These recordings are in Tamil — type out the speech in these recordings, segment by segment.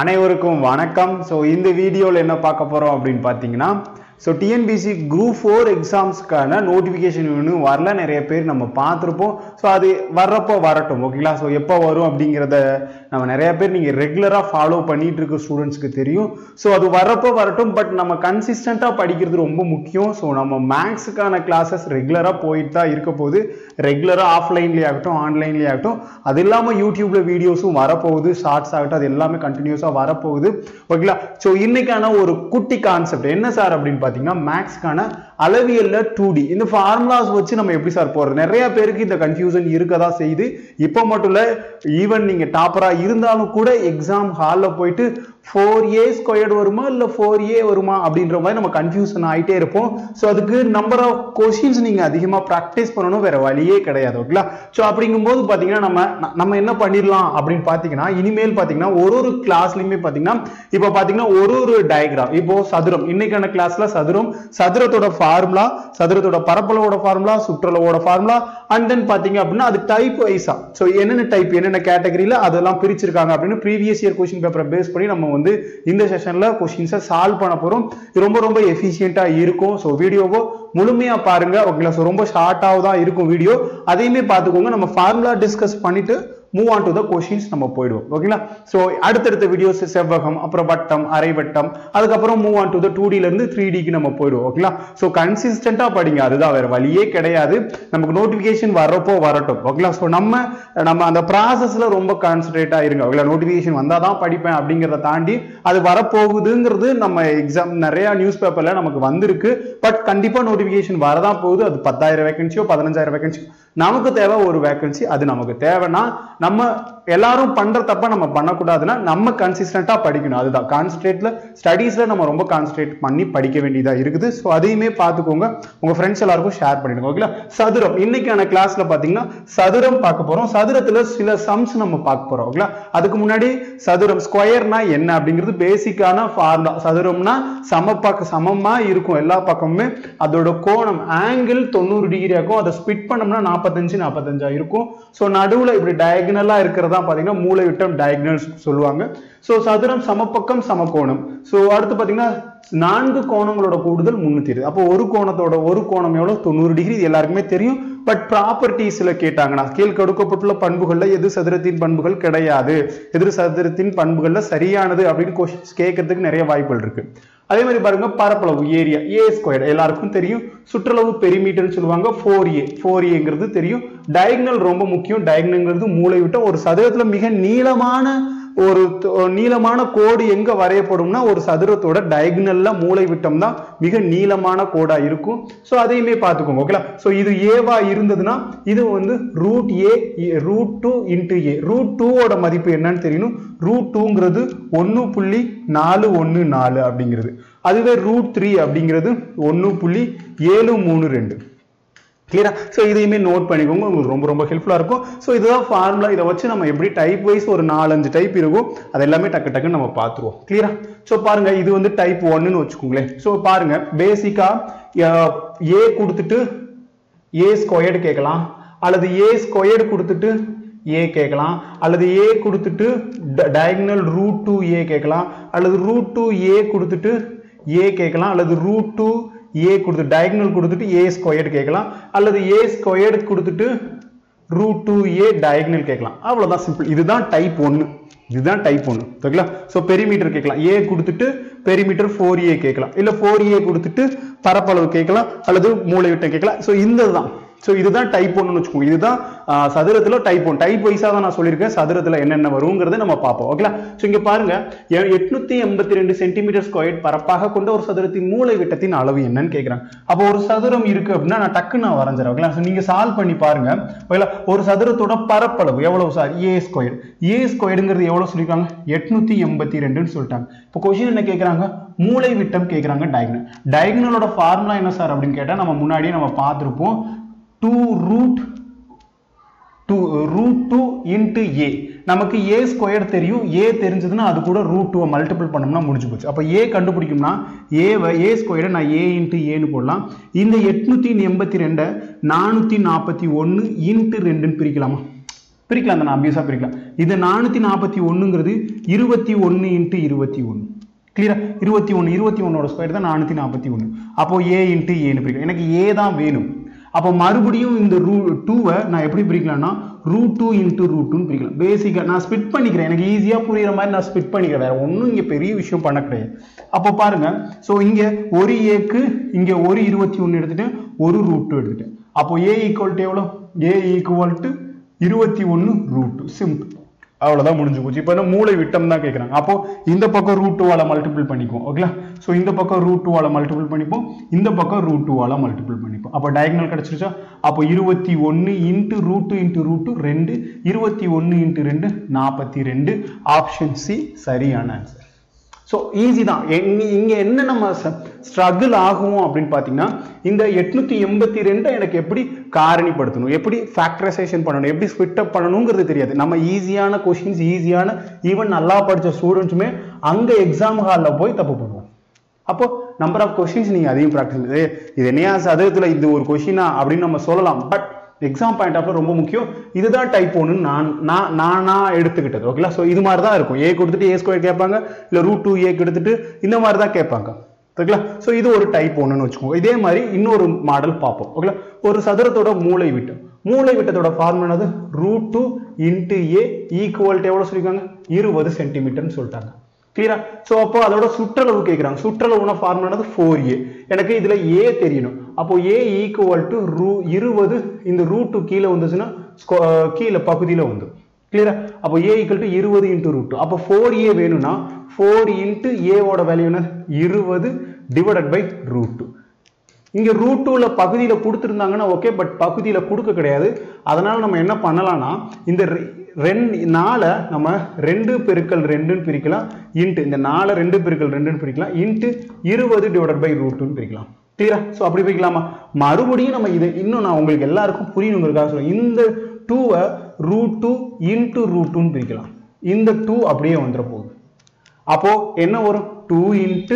அனைவருக்கும் வணக்கம் ஸோ இந்த வீடியோவில் என்ன பார்க்க போகிறோம் அப்படின்னு பார்த்தீங்கன்னா ஸோ டிஎன்பிசி குரூப் ஃபோர் எக்ஸாம்ஸ்க்கான நோட்டிஃபிகேஷன் இன்னும் வரல நிறைய பேர் நம்ம பார்த்துருப்போம் ஸோ அது வர்றப்போ வரட்டும் ஓகேங்களா ஸோ எப்போ வரும் அப்படிங்கிறத நம்ம நிறைய பேர் நீங்கள் ரெகுலராக ஃபாலோ பண்ணிட்டு இருக்க ஸ்டூடெண்ட்ஸ்க்கு தெரியும் ஸோ அது வரப்போ வரட்டும் பட் நம்ம கன்சிஸ்டண்ட்டாக படிக்கிறது ரொம்ப முக்கியம் ஸோ நம்ம மேக்ஸுக்கான கிளாஸஸ் ரெகுலராக போயிட்டு தான் இருக்க போகுது ரெகுலராக ஆஃப்லைன்லேயே ஆகட்டும் ஆன்லைன்லேயே ஆகட்டும் அது இல்லாமல் யூடியூப்ல வீடியோஸும் வரப்போகுது ஷார்ட்ஸ் ஆகட்டும் அது எல்லாமே கண்டினியூஸாக வரப்போகுது ஓகேங்களா ஸோ இன்னைக்கான ஒரு குட்டி கான்செப்ட் என்ன சார் அப்படின்னு பார்த்தீங்கன்னா மேக்ஸ்க்கான அளவியல்ல டூ டி இந்த ஃபார்முலாஸ் வச்சு நம்ம எப்படி சார் போறது நிறைய பேருக்கு இந்த கன்ஃபியூஷன் இருக்கதா செய்யுது இப்போ மட்டும் இல்ல ஈவன் நீங்க டாப்பரா இருந்தாலும் கூட எக்ஸாம் ஹாலில் போயிட்டு ஃபோர் ஏ ஸ்கொயர்டு வருமா இல்லை ஃபோர் ஏ வருமா அப்படின்ற மாதிரி நம்ம கன்ஃபியூஷன் ஆகிட்டே இருப்போம் ஸோ அதுக்கு நம்பர் ஆஃப் கொஷின்ஸ் நீங்கள் அதிகமாக ப்ராக்டிஸ் பண்ணணும் வேற வழியே கிடையாது ஓகேங்களா ஸோ அப்படிங்கும்போது பார்த்தீங்கன்னா நம்ம ந- நம்ம என்ன பண்ணிடலாம் அப்படின்னு பார்த்தீங்கன்னா இனிமேல் பார்த்தீங்கன்னா ஒரு ஒரு கிளாஸ்லையுமே பார்த்தீங்கன்னா இப்போ பார்த்தீங்கன்னா ஒரு ஒரு டயக்ராம் இப்போ சதுரம் இன்னைக்கான கிளாஸ்ல சதுரம் சதுரத்தோட ஃபார்முலா சதுரத்தோட பரப்பளவோட ஃபார்முலா சுற்றளவோட ஃபார்முலா அண்ட் தென் பார்த்தீங்க அப்படின்னா அது டைப் வைஸா ஸோ என்னென்ன டைப் என்னென்ன கேட்டகரியில் அதெல்லாம் பிரிச்சிருக்காங்க அப்படின்னு ப்ரீவியஸ் இயர் கொஸ்டின் பேப்பரை பேஸ் பண்ணி நம்ம வந்து இந்த செஷன்ல கொஸ்டின்ஸை சால்வ் பண்ண போறோம் இது ரொம்ப ரொம்ப எஃபிஷியண்டா இருக்கும் ஸோ வீடியோவோ முழுமையா பாருங்க ஓகேங்களா ஸோ ரொம்ப ஷார்ட்டாக தான் இருக்கும் வீடியோ அதையுமே பார்த்துக்கோங்க நம்ம ஃபார்முலா டிஸ்கஸ் பண்ணிட்டு move on to the questions நம்ம போயிடுவோம் ஓகேங்களா ஸோ அடுத்தடுத்த வீடியோஸ் செவ்வகம் அப்புறம் வட்டம் அரைவட்டம் அதுக்கப்புறம் move on to the two இருந்து த்ரீ டிக்கு நம்ம போயிடுவோம் ஓகேங்களா ஸோ கன்சிஸ்டண்டா படிங்க அதுதான் வேற வழியே கிடையாது நமக்கு நோட்டிஃபிகேஷன் வரப்போ வரட்டும் ஓகேங்களா ஸோ நம்ம நம்ம அந்த ப்ராசஸ்ல ரொம்ப கான்சன்ட்ரேட்டா இருங்க ஓகேங்களா நோட்டிஃபிகேஷன் வந்தால் தான் படிப்பேன் அப்படிங்கிறத தாண்டி அது வரப்போகுதுங்கிறது நம்ம எக்ஸாம் நிறைய நியூஸ் பேப்பர்ல நமக்கு வந்திருக்கு பட் கண்டிப்பா நோட்டிஃபிகேஷன் வரதான் போகுது அது பத்தாயிரம் வேகன்சியோ பதினஞ்சாயிரம் வேகன்சியோ நமக்கு தேவை ஒரு வேகன்சி அது நமக்கு தேவைன்னா நம்ம எல்லாரும் பண்ற தப்ப நம்ம பண்ணக்கூடாதுன்னா நம்ம கன்சிஸ்டண்டா படிக்கணும் அதுதான் கான்சன்ட்ரேட்ல ஸ்டடீஸ்ல நம்ம ரொம்ப கான்சன்ட்ரேட் பண்ணி படிக்க வேண்டியதா இருக்குது ஸோ அதையுமே பார்த்துக்கோங்க உங்க ஃப்ரெண்ட்ஸ் எல்லாருக்கும் ஷேர் பண்ணிடுங்க ஓகேங்களா சதுரம் இன்னைக்கான கிளாஸ்ல பாத்தீங்கன்னா சதுரம் பார்க்க போறோம் சதுரத்துல சில சம்ஸ் நம்ம பார்க்க போறோம் ஓகேங்களா அதுக்கு முன்னாடி சதுரம் ஸ்கொயர்னா என்ன அப்படிங்கிறது பேசிக்கான ஃபார்முலா சதுரம்னா சமப்பாக்க சமமா இருக்கும் எல்லா பக்கமுமே அதோட கோணம் ஆங்கிள் தொண்ணூறு டிகிரி ஆகும் அதை ஸ்பிட் பண்ணோம்னா நாற்பத்தஞ்சு நாற்பத்தஞ்சா இருக்கும் ஸோ நடுவுல இப்படி டயகனலா இருக்கிறதா பாத்தீங்கன்னா மூளை விட்டம் டயகனல் சொல்லுவாங்க ஸோ சதுரம் சமபக்கம் சமகோணம் ஸோ அடுத்து பாத்தீங்கன்னா நான்கு கோணங்களோட கூடுதல் முன்னூத்தி இருபது அப்போ ஒரு கோணத்தோட ஒரு கோணம் எவ்வளவு தொண்ணூறு டிகிரி இது எல்லாருக்குமே தெரியும் பட் ப்ராப்பர்ட்டிஸ்ல கேட்டாங்கன்னா கீழ் கொடுக்கப்பட்டுள்ள பண்புகள்ல எது சதுரத்தின் பண்புகள் கிடையாது எதிர் சதுரத்தின் பண்புகள்ல சரியானது அப்படின்னு கொஸ்டின்ஸ் கேட்கறதுக்கு நிறைய வாய்ப்புகள் இருக்கு அதே மாதிரி பாருங்க பரப்பளவு ஏரியா ஏ ஸ்கொயர் எல்லாருக்கும் தெரியும் சுற்றளவு பெரிமீட்டர்னு சொல்லுவாங்க ஃபோர் ஏ ஃபோர் ஏங்கிறது தெரியும் டயக்னல் ரொம்ப முக்கியம் டயக்னல்ங்கிறது மூளை விட்ட ஒரு சதுரத்துல மிக நீளமான ஒரு த- நீளமான கோடு எங்க வரையப்படும்னா ஒரு சதுரத்தோட டயக்னல்ல மூளை விட்டம் தான் மிக நீளமான கோடா இருக்கும் ஸோ அதையுமே பார்த்துக்கோங்க ஓகேலா ஸோ இது ஏவா இருந்ததுன்னா இது வந்து root A root two into A root டூவோட மதிப்பு என்னன்னு தெரியணும் ரூட் டூங்கிறது ஒன்று புள்ளி நாலு ஒன்று நாலு அப்படிங்கிறது அதுவே ரூட் த்ரீ அப்படிங்கிறது ஒன்று புள்ளி ஏழு மூணு ரெண்டு கிளியரா ஸோ இதையுமே நோட் பண்ணிக்கோங்க உங்களுக்கு ரொம்ப ரொம்ப ஹெல்ப்ஃபுல்லாக இருக்கும் ஸோ இதுதான் ஃபார்முலா இதை வச்சு நம்ம எப்படி டைப் வைஸ் ஒரு நாலஞ்சு டைப் இருக்கும் அது எல்லாமே டக்கு டக்குன்னு நம்ம பார்த்துருவோம் கிளியரா ஸோ பாருங்க இது வந்து டைப் ஒன்னுன்னு வச்சுக்கோங்களேன் ஸோ பாருங்க பேசிக்கா ஏ கொடுத்துட்டு ஏ ஸ்கொயர்டு கேட்கலாம் அல்லது ஏ ஸ்கொயர்டு கொடுத்துட்டு ஏ கேட்கலாம் அல்லது ஏ கொடுத்துட்டு டயகனல் ரூட் டூ ஏ கேட்கலாம் அல்லது ரூட் டூ ஏ கொடுத்துட்டு ஏ கேட்கலாம் அல்லது ரூட் டூ ஏ கொடுத்து டயகனல் கொடுத்துட்டு ஏ ஸ்கொயர்டு கேட்கலாம் அல்லது ஏ ஸ்கொயர்டு கொடுத்துட்டு ரூட் டூ ஏ டயகனல் கேட்கலாம் அவ்வளவுதான் சிம்பிள் இதுதான் டைப் ஒன்று இதுதான் டைப் ஒன்று ஓகேங்களா ஸோ பெரிமீட்டர் கேட்கலாம் ஏ கொடுத்துட்டு பெரிமீட்டர் ஃபோர் ஏ கேட்கலாம் இல்லை ஃபோர் ஏ கொடுத்துட்டு பரப்பளவு கேட்கலாம் அல்லது மூளை விட்டம் கேட்கலாம் ஸோ இந்த தான் ஸோ இதுதான் டைப் ஒன்னு வச்சுக்கோங்க இதுதான் ஆஹ், சதுரத்துல டைப் ஒன் டைப் வைஸாக தான் நான் சொல்லியிருக்கேன் சதுரத்துல என்னென்ன வருங்கிறத நம்ம பார்ப்போம் ஓகேங்களா ஸோ இங்க பாருங்க எ- எட்நூத்தி எண்பத்தி ரெண்டு சென்டிமீட்டர் ஸ்கொயர் பரப்பாக கொண்ட ஒரு சதுரத்தின் மூளை விட்டத்தின் அளவு என்னன்னு கேட்குறாங்க அப்போ ஒரு சதுரம் இருக்கு அப்படின்னா நான் டக்குன்னு நான் வரைஞ்சிடறேன் ஓகேங்களா ஸோ நீங்க சால்வ் பண்ணி பாருங்க ஓகேங்களா ஒரு சதுரத்தோட பரப்பளவு எவ்வளவு சார் ஏ ஸ்கொயர் ஏ ஸ்கொயருங்கிறது எவ்வளவு சொல்லியிருக்காங்க எட்நூத்தி எண்பத்தி ரெண்டுன்னு சொல்லிட்டாங்க இப்போ கொஸ்டின் என்ன கேட்குறாங்க மூளை விட்டம் கேட்குறாங்க டயக்னல் டயக்னலோட ஃபார்முலா என்ன சார் அப்படின்னு கேட்டால் நம்ம முன்னாடியே நம்ம பார்த்துருப்போம் two root two root two into A நமக்கு ஏ ஸ்கொயர் தெரியும் ஏ தெரிஞ்சதுன்னா அது கூட ரூட் டூவை மல்டிபிள் பண்ணோம்னா முடிஞ்சு போச்சு அப்போ ஏ கண்டுபிடிக்கும்னா ஏவை ஏ ஸ்கொயரை நான் ஏ இன்ட்டு ஏன்னு போடலாம் இந்த எட்நூத்தி எண்பத்தி ரெண்டை நானூற்றி நாற்பத்தி ஒன்று இன்ட்டு ரெண்டுன்னு பிரிக்கலாமா பிரிக்கலாம் அந்த அபியூஸாக பிரிக்கலாம் இது நானூற்றி நாற்பத்தி ஒன்றுங்கிறது இருபத்தி ஒன்று இன்ட்டு இருபத்தி ஒன்று கிளியரா இருபத்தி ஒன்று இருபத்தி ஒன்னோட ஸ்கொயர் தான் நானூற்றி நாற்பத்தி ஒன்று அப்போ ஏ இன்ட்டு ஏன்னு பிரிக்கலாம் எனக்கு ஏ தான் வேணும் அப்போ மறுபடியும் இந்த ரூ டூவை நான் எப்படி பிரிக்கலாம்னா ரூட் டூ இன்ட்டு ரூட் டூன்னு பிரிக்கலாம் பேசிக்காக நான் ஸ்பிட் பண்ணிக்கிறேன் எனக்கு ஈஸியாக புரியுற மாதிரி நான் ஸ்பிட் பண்ணிக்கிறேன் வேற ஒன்றும் இங்கே பெரிய விஷயம் பண்ண கிடையாது அப்போ பாருங்க ஸோ இங்கே ஒரு ஏக்கு இங்கே ஒரு இருபத்தி ஒன்று எடுத்துட்டேன் ஒரு ரூட் டூ எடுத்துட்டேன் அப்போ ஏ ஈக்குவல் டு எவ்வளோ ஏ ஈக்குவல் டு இருபத்தி ஒன்று ரூட் டூ சிம்பிள் அவ்வளோதான் முடிஞ்சு போச்சு இப்போ என்ன மூளை விட்டம் தான் கேட்குறாங்க அப்போ இந்த பக்கம் ரூட் டூவால் மல்டிபிள் பண்ணிக்குவோம் ஓகேங்களா ஸோ இந்த பக்கம் ரூட் டூவால் மல்டிபிள் பண்ணிப்போம் இந்த பக்கம் ரூட் டூவால் மல்டிபிள் பண்ணிப்போம் அப்போ டயக்னல் கிடச்சிருச்சா அப்போ இருபத்தி ஒன்று into root two into root two ரெண்டு இருபத்தி ஒன்று இன்ட்டு ரெண்டு நாற்பத்தி ரெண்டு ஆப்ஷன் சி சரியான ஆன்சர் ஸோ ஈஸி தான் எங்க இங்கே என்ன நம்ம ஸ்ட்ரகிள் ஆகும் அப்படின்னு பார்த்தீங்கன்னா இந்த எட்நூத்தி எண்பத்தி ரெண்டை எனக்கு எப்படி காரணிப்படுத்தணும் எப்படி ஃபேக்டரைசேஷன் பண்ணணும் எப்படி ஸ்பிட் அப் பண்ணணுங்கிறது தெரியாது நம்ம ஈஸியான கொஷின்ஸ் ஈஸியான ஈவன் நல்லா படித்த ஸ்டூடெண்ட்ஸுமே அங்கே எக்ஸாம் ஹாலில் போய் தப்பு பண்ணுவோம் அப்போ நம்பர் ஆஃப் கொஷின்ஸ் நீங்கள் அதையும் ப்ராக்டிஸ் இது என்னையா சதவீதத்தில் இது ஒரு கொஷினா அப்படின்னு நம்ம சொல்லலாம் பட் எக்ஸாம் பாயிண்ட் ஆஃப் ரொம்ப முக்கியம் இதுதான் டைப் ஒன்று நான் நான் நானா எடுத்துக்கிட்டது ஓகேங்களா ஸோ இது மாதிரி தான் இருக்கும் ஏ கொடுத்துட்டு ஏ ஸ்கொயர் கேட்பாங்க இல்லை ரூட் டூ ஏ எடுத்துட்டு இந்த மாதிரி தான் கேட்பாங்க ஓகேங்களா ஸோ இது ஒரு டைப் ஒன்றுன்னு வச்சுக்கோங்க இதே மாதிரி இன்னொரு மாடல் பார்ப்போம் ஓகேங்களா ஒரு சதுரத்தோட மூளை விட்டம் மூளை விட்டத்தோட ஃபார்ம் என்னது root two into A equal எவ்வளோ சொல்லியிருக்காங்க இருபது சென்டிமீட்டர்னு சொல்லிட்டாங்க கிளியரா ஸோ அப்போ அதோட சுற்றளவு கேட்குறாங்க சுற்றளவுன ஃபார்ம் என்னது ஃபோர் ஏ எனக்கு இதில் ஏ தெரியணும் அப்போ ஏ ஈக்குவல் டு ரூ இருபது இந்த ரூட் கீழே வந்துச்சுன்னா கீழே பகுதியில் வந்து கிளியரா அப்போ ஏ ஈக்குவல் டு இருபது இன்ட்டு ரூட் அப்போ ஃபோர் ஏ வேணும்னா ஃபோர் இன்ட்டு ஏவோட வேல்யூ என்ன இருபது டிவைடட் பை ரூட் டூ இங்கே ரூட் டூவில் பகுதியில் கொடுத்துருந்தாங்கன்னா ஓகே பட் பகுதியில் கொடுக்க கிடையாது அதனால் நம்ம என்ன பண்ணலாம்னா இந்த ரெண்டு நாலை நம்ம ரெண்டு பெருக்கல் ரெண்டுன்னு பிரிக்கலாம் இன்ட்டு இந்த நாலை ரெண்டு பெருக்கல் ரெண்டுன்னு பிரிக்கலாம் இன்ட்டு இருபது டிவைடட் பை ரூட்டுன்னு பிரிக்கலாம் கிளியரா ஸோ அப்படி பிரிக்கலாமா மறுபடியும் நம்ம இதை இன்னும் நான் உங்களுக்கு எல்லாருக்கும் புரியணுங்கிறதுக்காக சொல்லுவேன் இந்த டூவை ரூட் டூ இன்ட்டு ரூட் டூன்னு பிரிக்கலாம் இந்த டூ அப்படியே வந்துட போகுது அப்போ என்ன வரும் two into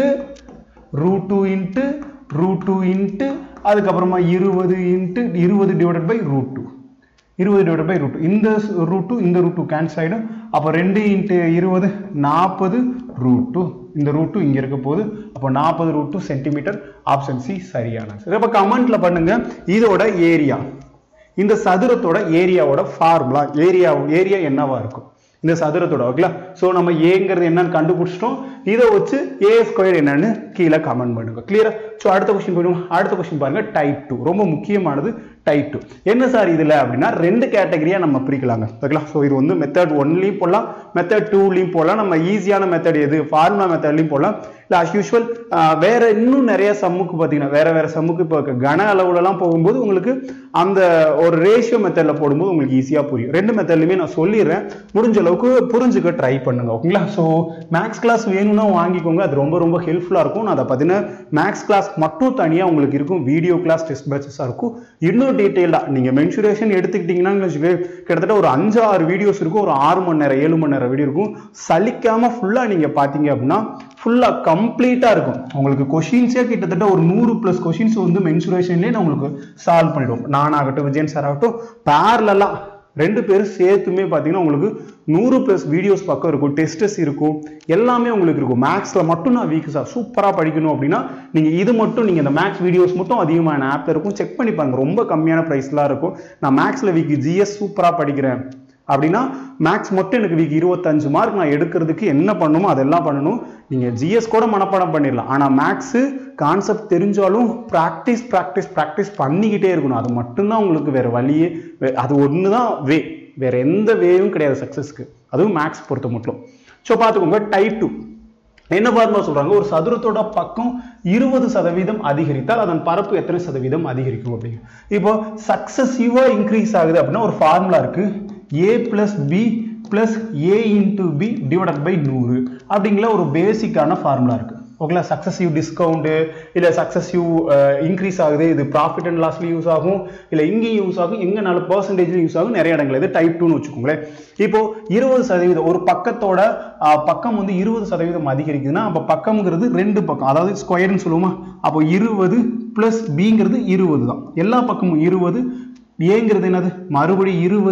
root two into root two into அதுக்கப்புறமா இருபது இன்ட்டு இருபது டிவைடட் பை ரூட் டூ இருபது டிவைட் பை ரூட் இந்த ரூட் டூ இந்த ரூட் டூ கேன்சல் ஆகிடும் அப்போ ரெண்டு இன்ட்டு இருபது நாற்பது ரூட் டூ இந்த ரூட் டூ இங்கே இருக்க போகுது அப்போ நாற்பது root two centimetre option C சரியான சரி அப்போ கமெண்ட்ல பண்ணுங்க இதோட ஏரியா இந்த சதுரத்தோட ஏரியாவோட ஃபார்முலா ஏரியா ஏரியா என்னவா இருக்கும் இந்த சதுரத்தோட ஓகேங்களா ஸோ நம்ம ஏங்கிறது என்னன்னு கண்டுபிடிச்சிட்டோம் இதை வச்சு ஏ ஸ்கொயர் என்னன்னு கீழே கமெண்ட் பண்ணுங்க கிளியரா ஸோ அடுத்த கொஸ்டின் போயிடுவோம் அடுத்த கொஸ்டின் பாருங்க டைப் டூ ரொம்ப முக்கியமானது டைப் டூ என்ன சார் இதில் அப்படின்னா ரெண்டு கேட்டகரியாக நம்ம பிரிக்கலாங்க ஓகேங்களா ஸோ இது வந்து மெத்தட் ஒன்லையும் போடலாம் மெத்தட் டூலையும் போடலாம் நம்ம ஈஸியான மெத்தட் எது ஃபார்முலா மெத்தட்லையும் போடலாம் இல்லை அஸ் யூஸ்வல் வேற இன்னும் நிறைய சம்முக்கு பார்த்தீங்கன்னா வேற வேற சம்முக்கு இப்போ கன அளவுலலாம் போகும்போது உங்களுக்கு அந்த ஒரு ரேஷியோ மெத்தடில் போடும்போது உங்களுக்கு ஈஸியாக புரியும் ரெண்டு மெத்தட்லையுமே நான் சொல்லிடுறேன் முடிஞ்ச அளவுக்கு புரிஞ்சுக்க ட்ரை பண்ணுங்க ஓகேங்களா ஸோ மேக்ஸ் கிளாஸ் வேணும்னா வாங்கிக்கோங்க அது ரொம்ப ரொம்ப ஹெல்ப்ஃபுல்லாக இருக்கும் நான் அதை பார்த்தீங்கன்னா மேக்ஸ் கிளாஸ் மட்டும் தனியாக உங்களுக்கு இருக்கும் வீடியோ கிளாஸ் டெஸ்ட் பேச்சஸாக இருக்கும் இன்னும் டீட்டெயிலாக நீங்கள் மென்சுரேஷன் எடுத்துக்கிட்டிங்கன்னா கிட்டத்தட்ட ஒரு அஞ்சு ஆறு வீடியோஸ் இருக்கும் ஒரு ஆறு மணி நேரம் ஏழு மணி நேரம் வீடியோ இருக்கும் சலிக்காமல் ஃபுல்லாக நீங்கள் பார்த்தீங்க அப்படின்னா ஃபுல்லாக கம்ப்ளீட்டாக இருக்கும் உங்களுக்கு கொஷின்ஸே கிட்டத்தட்ட ஒரு நூறு ப்ளஸ் கொஷின்ஸ் வந்து மென்சுரேஷன்லேயே நான் உங்களுக்கு சால்வ் பண்ணிடுவோம் நானாகட்டும் விஜயன் சார் ஆகட்டும் பேரலாம் ரெண்டு பேரும் சேர்த்துமே பார்த்தீங்கன்னா உங்களுக்கு நூறு ப்ளஸ் வீடியோஸ் பக்கம் இருக்கும் டெஸ்டஸ் இருக்கும் எல்லாமே உங்களுக்கு இருக்கும் மேக்ஸில் மட்டும் நான் வீக் சார் சூப்பராக படிக்கணும் அப்படின்னா நீங்கள் இது மட்டும் நீங்கள் இந்த மேக்ஸ் வீடியோஸ் மட்டும் அதிகமான ஆப்பில் இருக்கும் செக் பண்ணி பாருங்க ரொம்ப கம்மியான ப்ரைஸ்லாம் இருக்கும் நான் மேக்ஸில் வீக் ஜிஎஸ் சூப்பராக படிக்கிறேன் அப்படின்னா மேக்ஸ் மட்டும் எனக்கு வீக் இருபத்தஞ்சு மார்க் நான் எடுக்கிறதுக்கு என்ன பண்ணணுமோ அதெல்லாம் பண்ணணும் நீங்கள் ஜிஎஸ் கூட மனப்பாடம் பண்ணிடலாம் ஆனால் மேக்ஸு கான்செப்ட் தெரிஞ்சாலும் ப்ராக்டிஸ் ப்ராக்டிஸ் ப்ராக்டிஸ் பண்ணிக்கிட்டே இருக்கணும் அது மட்டும்தான் உங்களுக்கு வேறு வழியே அது ஒன்று தான் வே வேறு எந்த வேவும் கிடையாது சக்ஸஸ்க்கு அதுவும் மேக்ஸ் பொறுத்த மட்டும் ஸோ பார்த்துக்கோங்க டைப் டூ என்ன பார்மா சொல்றாங்க ஒரு சதுரத்தோட பக்கம் இருபது சதவீதம் அதிகரித்தால் அதன் பரப்பு எத்தனை சதவீதம் அதிகரிக்கும் அப்படிங்க இப்போ சக்சசிவா இன்க்ரீஸ் ஆகுது அப்படின்னா ஒரு ஃபார்முலா இருக்கு A plus B plus A into B divided by நூறு அப்படிங்கிற ஒரு பேசிக்கான ஃபார்முலா இருக்கு ஓகேங்களா சக்சஸிவ் டிஸ்கவுண்ட்டு இல்லை சக்சஸிவ் இன்க்ரீஸ் ஆகுது இது ப்ராஃபிட் அண்ட் லாஸ்ல யூஸ் ஆகும் இல்லை இங்கேயும் யூஸ் ஆகும் எங்கனால பர்சன்டேஜ்ல யூஸ் ஆகும் நிறைய இடங்கள் இது டைப் டூன்னு வச்சுக்கோங்களேன் இப்போ இருபது சதவீதம் ஒரு பக்கத்தோட பக்கம் வந்து இருபது சதவீதம் அதிகரிக்குதுன்னா அப்போ பக்கம்ங்கிறது ரெண்டு பக்கம் அதாவது ஸ்கொயர்னு சொல்லுவோமா அப்போ இருபது பிளஸ் பிங்கிறது இருபது தான் எல்லா பக்கமும் இருபது ஏங்கிறது என்னது மறுபடியும் இருபது